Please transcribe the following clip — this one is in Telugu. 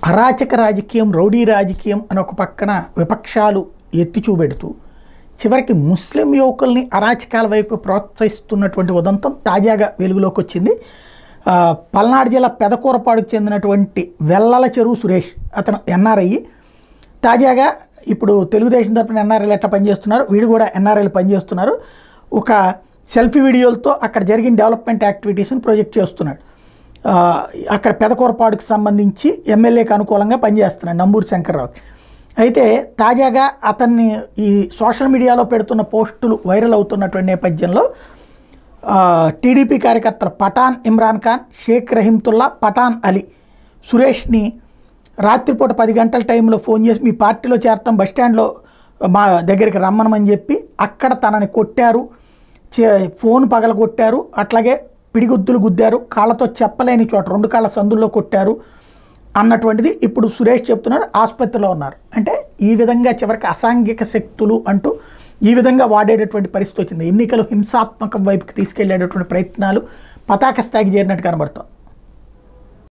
అరాచక రాజకీయం రౌడీ రాజకీయం అని ఒక పక్కన విపక్షాలు ఎత్తి చూపెడుతూ చివరికి ముస్లిం యువకుల్ని అరాచకాల వైపు ప్రోత్సహిస్తున్నటువంటి ఉదంతం తాజాగా వెలుగులోకి వచ్చింది ఆ, పల్నాడు జిల్లా పెదకూరపాడుకు చెందినటువంటి వెల్లల చెరువు సురేష్ అతను ఎన్ఆర్ఐ తాజాగా ఇప్పుడు తెలుగుదేశం తరపున ఎన్ఆర్ఐలు ఎట్లా పనిచేస్తున్నారు వీడు కూడా ఎన్ఆర్ఐలు పనిచేస్తున్నారు ఒక సెల్ఫీ వీడియోలతో అక్కడ జరిగిన డెవలప్మెంట్ యాక్టివిటీస్ని ప్రొజెక్ట్ చేస్తున్నాడు ఆ, అక్కడ పెదకూరపాడుకు సంబంధించి ఎమ్మెల్యేకి అనుకూలంగా పనిచేస్తున్నాడు నంబూరు శంకర్రావుకి అయితే తాజాగా అతన్ని ఈ సోషల్ మీడియాలో పెడుతున్న పోస్టులు వైరల్ అవుతున్నటువంటి నేపథ్యంలో ఆ, టీడీపీ కార్యకర్తలు పఠాన్ ఇమ్రాన్ ఖాన్ షేక్ రహీంతుల్లా పఠాన్ అలీ సురేష్ని రాత్రిపూట పది గంటల టైంలో ఫోన్ చేసి మీ పార్టీలో చేరతాం బస్టాండ్లో మా దగ్గరికి రమ్మనమని చెప్పి అక్కడ తనని కొట్టారు చే- ఫోన్ పగలగొట్టారు అట్లాగే పిడిగుద్దులు గుద్దారు కాళ్ళతో చెప్పలేని చోట రెండు కాళ్ళ సందుల్లో కొట్టారు అన్నటువంటిది ఇప్పుడు సురేష్ చెప్తున్నాడు ఆసుపత్రిలో ఉన్నారు అంటే ఈ విధంగా చివరికి అసాంఘిక శక్తులు అంటూ ఈ విధంగా వాడేటటువంటి పరిస్థితి వచ్చింది ఎన్నికలు హింసాత్మకం వైపుకి తీసుకెళ్లేటటువంటి ప్రయత్నాలు పతాక స్థాయికి చేరినట్టు కనబడుతుంది